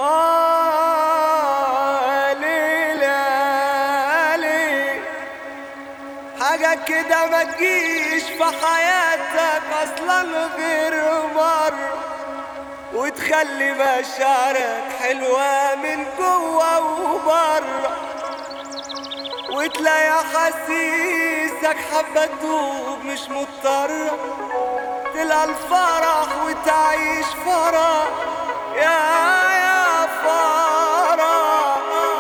آه ليلى ليل حاجة كده ما تجيش في حياتك أصلا غير مرة وتخلي مشاعرك حلوة من جوا وبره وتلاقي حسيسك حبة تدوب مش مضطرة تلقى الفرح وتعيش فرح يا يا فرح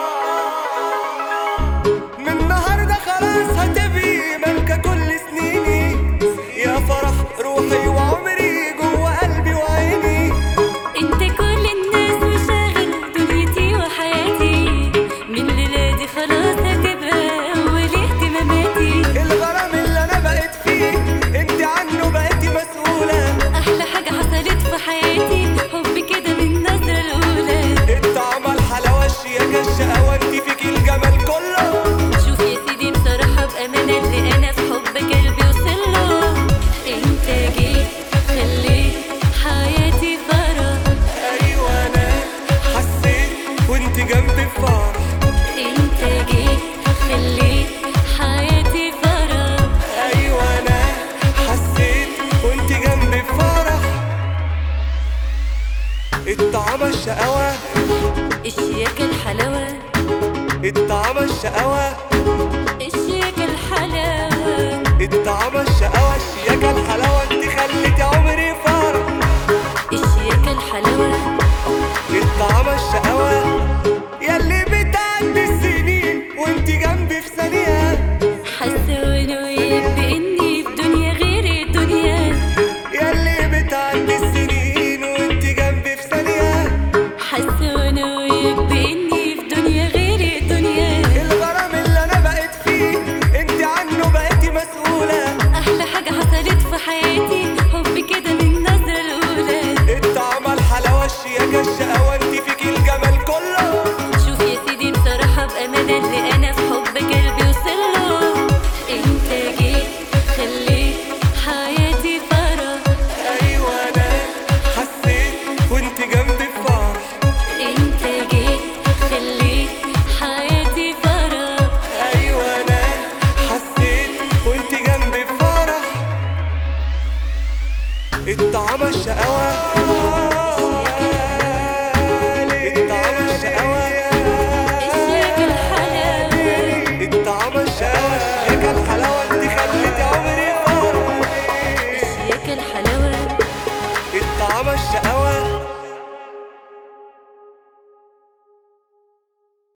من النهاردة خلاص هتبقي ملكة كل سنيني يا فرح روحي وعمري جوا قلبي وعيني انت كل الناس وشاغل دنيتي وحياتي من ليلادي خلاص هتبقى اول اهتماماتي الغرام اللي انا بقيت فيه انت عنه بقيتي مسؤولة احلى حاجه حصلت في حياتي حب كده من النظره الاولى الطعم الحلاوة الشياكة الشقاوة انت فيكي الجمال كله شوف يا سيدي بصراحه بامانه اللي انا في حب قلبي وصله انت جيت خليت حياتي فرح ايوه انا حسيت وانت جنبي فرح انت جيت خليت حياتي فرح ايوه انا حسيت وانت جنبي فرح الطعم الشقاوة الشياكه الحلاوه الطعم الشقاوة الشياكه الحلاوه الطعم الشقاوة الشياكة الحلاوة انت خليتي عمري فرح الشياكه الحلاوه الطعم الشقاوة ياللي بتعدي السنين وانت جنبي في ثانية حاسه وانا وياك باني في دنيا غير الدنيا ياللي بتعدي السنين وانت جنبي في ثانية حاسه وانا وياك باني في دنيا غير الدنيا الغرام اللي انا بقيت فيه انت عنه بقيتي مسؤولة احلى حاجه حصلت في حياتي حب كده من النظره الاولى الطعم الحلاوة الشياكة الشقاوة انت فيكي الجمال كله شوف يا سيدي بصراحه بامانه اللي انا في حب قلبي وصله انت جيت خليت حياتي فرح ايوه انا حسيت وانت جنبي فرح انت جيت خليت حياتي فرح ايوه انا حسيت وانت جنبي فرح الطعم الشقاوة الطعم الشقاوة الشياكه الحلاوه الطعم الشقاوة الشياكة الحلاوة انت خليتي عمري فرح الشياكه الحلاوه الطعم الشقاوة